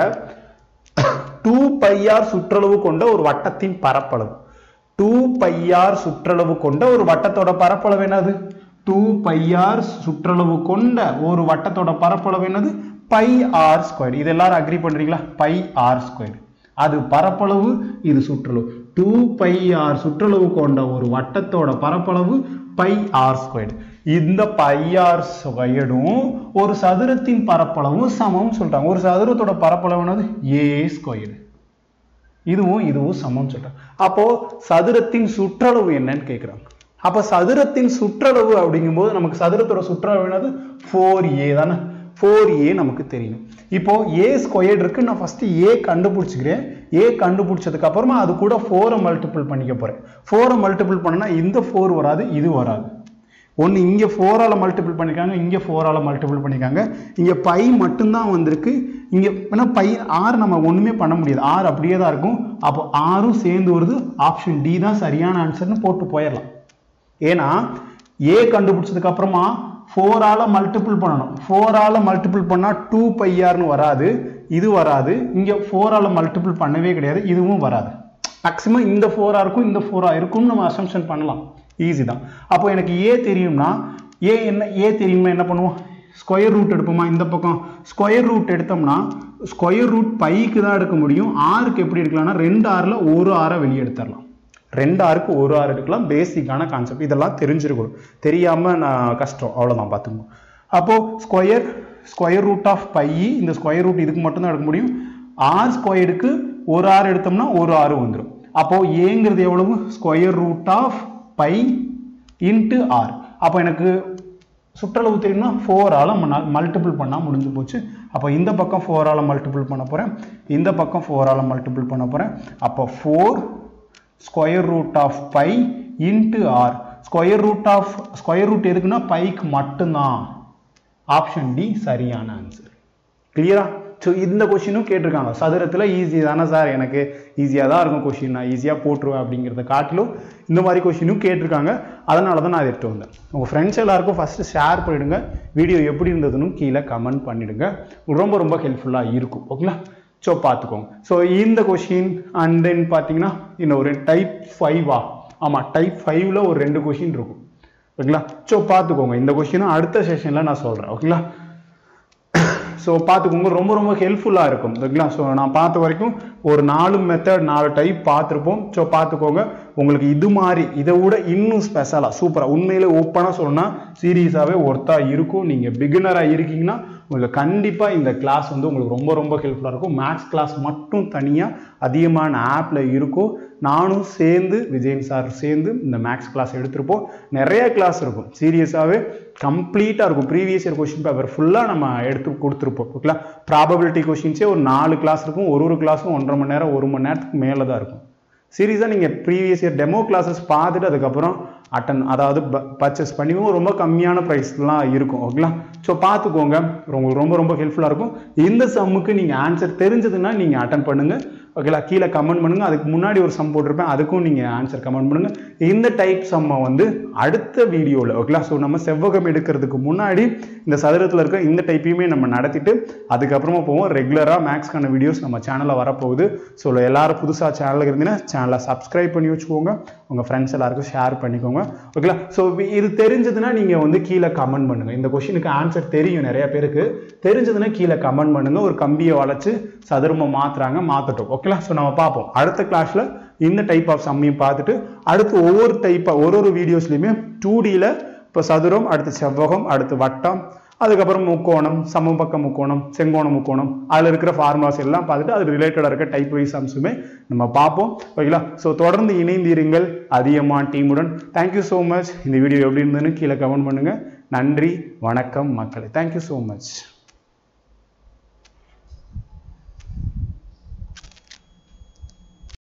டூ பையார் சுற்றளவு கொண்ட ஒரு வட்டத்தின் பரப்பளவு டூ பையார் சுற்றளவு கொண்ட ஒரு வட்டத்தோட பரப்பளவு என்னது டூ பையார் சுற்றளவு கொண்ட ஒரு வட்டத்தோட பரப்பளவு என்னது பை ஆர் ஸ்கொயர் இது எல்லாரும் அக்ரி பண்றீங்களா பை ஆர் ஸ்கொயர் அது பரப்பளவு இது சுற்றளவு டூ பை ஆர் சுற்றளவு கொண்ட ஒரு வட்டத்தோட பரப்பளவு பை ஆர் ஸ்கொயர் இந்த பை ஆர் ஸ்கொயர்டும் ஒரு சதுரத்தின் பரப்பளவும் சமம் சொல்றாங்க ஒரு சதுரத்தோட பரப்பளவு என்னது ஏ ஸ்கொயர் இதுவும் இதுவும் சமம் சொல்றாங்க அப்போ சதுரத்தின் சுற்றளவு என்னன்னு கேக்குறாங்க அப்ப சதுரத்தின் சுற்றளவு அப்படிங்கும்போது நமக்கு சதுரத்தோட சுற்றளவு என்னது ஃபோர் ஏ தானே ஃபோர் ஏ நமக்கு தெரியணும் இப்போ ஏ ஸ்கொயர்ட் இருக்கு நான் ஃபர்ஸ்ட் ஏ கண்டுபிடிச்சிக்கிறேன் ஏ கண்டுபிடிச்சதுக்கு அப்புறமா அது கூட ஃபோரை மல்டிபிள் பண்ணிக்க போறேன் ஃபோரை மல்டிபிள் பண்ணனா இந்த ஃபோர் வராது இது வராது ஒன்று இங்கே ஃபோரால் மல்டிபிள் பண்ணிருக்காங்க இங்கே ஃபோரால் மல்டிபிள் பண்ணிருக்காங்க இங்கே பை மட்டும்தான் வந்திருக்கு இங்கே ஏன்னா பை ஆறு நம்ம ஒன்றுமே பண்ண முடியாது ஆறு அப்படியே தான் இருக்கும் அப்போ ஆறும் சேர்ந்து வருது ஆப்ஷன் டி தான் சரியான ஆன்சர்னு போட்டு போயிடலாம் ஏன்னா ஏ கண்டுபிடிச்சதுக்கு அப்புறமா ஃபோரால் மல்டிபிள் பண்ணணும் ஃபோரால் மல்டிபிள் பண்ணால் டூ பையார்னு வராது இது வராது இங்கே ஃபோரால் மல்டிபிள் பண்ணவே கிடையாது இதுவும் வராது மேக்ஸிமம் இந்த ஃபோராக இருக்கும் இந்த ஃபோராக இருக்கும்னு நம்ம அசம்ஷன் பண்ணலாம் ஈஸி தான் அப்போ எனக்கு ஏ தெரியும்னா ஏ என்ன ஏ தெரியுமா என்ன பண்ணுவோம் ஸ்கொயர் ரூட் எடுப்போமா இந்த பக்கம் ஸ்கொயர் ரூட் எடுத்தோம்னா ஸ்கொயர் ரூட் பைக்கு தான் எடுக்க முடியும் ஆறுக்கு எப்படி எடுக்கலாம்னா ரெண்டு ஆறில் ஒரு ஆறை வெளியே எடுத்துடலாம் ரெண்டு ஆருக்கு ஒரு ஆறு எடுக்கலாம் பேசிக்கான கான்செப்ட் இதெல்லாம் தெரிஞ்சிருக்கணும் தெரியாம நான் கஷ்டம் அவ்வளவுதான் பார்த்துக்கணும் அப்போ square square root of pi இந்த ஸ்கொயர் ரூட் இதுக்கு மட்டும்தான் எடுக்க முடியும் ஆர் ஸ்கொயருக்கு ஒரு ஆறு எடுத்தோம்னா ஒரு ஆறு வந்துடும் அப்போ ஏங்கிறது எவ்வளவு square root of pi into R அப்போ எனக்கு சுற்றளவு தெரியும்னா ஃபோரால் மல்டிபிள் பண்ணால் முடிஞ்சு போச்சு அப்போ இந்த பக்கம் ஃபோரால் மல்டிபிள் பண்ண போகிறேன் இந்த பக்கம் ஃபோரால் மல்டிபிள் பண்ண போகிறேன் அப்போ four square root of pi into R square root of square root எதுக்குன்னா பைக்கு மட்டும்தான் ஆப்ஷன் டி சரியான ஆன்சர் கிளியரா ஸோ இந்த கொஷினும் கேட்டிருக்காங்க சதுரத்தில் ஈஸி தானே சார் எனக்கு ஈஸியாக தான் இருக்கும் கொஷின் நான் ஈஸியாக போட்டுருவேன் அப்படிங்கிறத காட்டிலும் இந்த மாதிரி கொஷினும் கேட்டிருக்காங்க அதனால தான் நான் அதை எடுத்து வந்தேன் உங்கள் ஃப்ரெண்ட்ஸ் எல்லாருக்கும் ஃபஸ்ட்டு ஷேர் பண்ணிவிடுங்க வீடியோ எப்படி இருந்ததுன்னு கீழே கமெண்ட் பண்ணிவிடுங்க ரொம்ப ரொம்ப ஹெல்ப்ஃபுல்லாக இருக்கும் ஓகேங்களா ஸோ பார்த்துக்கோங்க ஸோ இந்த கொஷின் அண்ட் தென் பார்த்தீங்கன்னா இன்னும் ஒரு டைப் ஃபைவா ஆமாம் டைப் ஃபைவ்ல ஒரு ரெண்டு கொஷின் இருக்கும் ஓகேங்களா ஸோ பார்த்துக்கோங்க இந்த கொஷினும் அடுத்த செஷனில் நான் சொல்கிறேன் ஓகேங்களா ஸோ பார்த்துக்கோங்க ரொம்ப ரொம்ப ஹெல்ப்ஃபுல்லாக இருக்கும் ஓகேங்களா ஸோ நான் பார்த்த வரைக்கும் ஒரு நாலு மெத்தட் நாலு டைப் பார்த்துருப்போம் ஸோ பார்த்துக்கோங்க உங்களுக்கு இது மாதிரி இதை விட இன்னும் ஸ்பெஷலாக சூப்பராக உண்மையிலே ஓப்பனாக சொல்லணும்னா சீரியஸாகவே ஒர்த்தாக இருக்கும் நீங்கள் பிகினராக இருக்கீங்கன்னா உங்களுக்கு கண்டிப்பாக இந்த கிளாஸ் வந்து உங்களுக்கு ரொம்ப ரொம்ப ஹெல்ப்ஃபுல்லாக இருக்கும் மேத்ஸ் கிளாஸ் மட்டும் தனியாக அதிகமான ஆப்பில் இருக்கும் நானும் சேர்ந்து விஜயன் சார் சேர்ந்து இந்த மேக்ஸ் கிளாஸ் எடுத்திருப்போம் நிறைய கிளாஸ் இருக்கும் சீரியஸாகவே கம்ப்ளீட்டாக இருக்கும் ப்ரீவியஸ் இயர் கொஷின் பேப்பர் ஃபுல்லாக நம்ம எடுத்து கொடுத்துருப்போம் ஓகேங்களா ப்ராபபிலிட்டி கொஷின்ஸே ஒரு நாலு கிளாஸ் இருக்கும் ஒரு ஒரு கிளாஸும் ஒன்றரை மணி நேரம் ஒரு மணி நேரத்துக்கு மேலே தான் இருக்கும் சீரியஸாக நீங்கள் ப்ரீவியஸ் இயர் டெமோ கிளாஸஸ் பார்த்துட்டு அதுக்கப்புறம் அட்டன் அதாவது பர்ச்சேஸ் பண்ணிவும் ரொம்ப கம்மியான ப்ரைஸ்லாம் இருக்கும் ஓகேங்களா ஸோ பார்த்துக்கோங்க உங்களுக்கு ரொம்ப ரொம்ப ஹெல்ப்ஃபுல்லாக இருக்கும் இந்த சம்முக்கு நீங்கள் ஆன்சர் தெரிஞ்சதுன்னா நீங்கள் அட்டன் பண்ணுங்கள் ஓகேங்களா கீழே கமெண்ட் பண்ணுங்கள் அதுக்கு முன்னாடி ஒரு சம் போட்டிருப்பேன் அதுக்கும் நீங்கள் ஆன்சர் கமெண்ட் பண்ணுங்கள் இந்த டைப் சம்மை வந்து அடுத்த வீடியோவில் ஓகேங்களா ஸோ நம்ம செவ்வகம் எடுக்கிறதுக்கு முன்னாடி இந்த சதுரத்தில் இருக்க இந்த டைப்பையுமே நம்ம நடத்திட்டு அதுக்கப்புறமா போவோம் ரெகுலராக மேக்ஸ்க்கான வீடியோஸ் நம்ம சேனலில் வரப்போகுது ஸோ எல்லாரும் புதுசாக சேனலுக்கு இருந்தீங்கன்னா சேனலை சப்ஸ்கிரைப் பண்ணி வச்சுக்கோங்க உங்கள் ஃப்ரெண்ட்ஸ் எல்லாருக்கும் ஷேர் பண்ணிக்கோங்க ஓகேங்களா ஸோ இது தெரிஞ்சதுன்னா நீங்கள் வந்து கீழே கமெண்ட் பண்ணுங்கள் இந்த கொஷினுக்கு ஆன்சர் தெரியும் நிறைய பேருக்கு தெரிஞ்சதுன்னா கீழே கமெண்ட் பண்ணுங்கள் ஒரு கம்பியை வளைச்சு சதுரமா மாற்றுறாங்க மாற்றட்டும் ஓகேங்களா ஸோ நம்ம பார்ப்போம் அடுத்த கிளாஸில் இந்த டைப் ஆஃப் சம்மையும் பார்த்துட்டு அடுத்து ஒவ்வொரு டைப்பாக ஒரு ஒரு வீடியோஸ்லையுமே டூ டியில் இப்போ சதுரம் அடுத்து செவ்வகம் அடுத்து வட்டம் அதுக்கப்புறம் முக்கோணம் சமபக்க முக்கோணம் செங்கோண முக்கோணம் அதில் இருக்கிற ஃபார்முலாஸ் எல்லாம் பார்த்துட்டு அது ரிலேட்டடாக இருக்க டைப் வைஸ் அம்சமே நம்ம பார்ப்போம் ஓகேங்களா ஸோ தொடர்ந்து இணைந்தீருங்கள் அதிகமாக டீமுடன் தேங்க்யூ ஸோ மச் இந்த வீடியோ எப்படி இருந்ததுன்னு கீழே கமெண்ட் பண்ணுங்கள் நன்றி வணக்கம் மக்களே தேங்க்யூ ஸோ மச்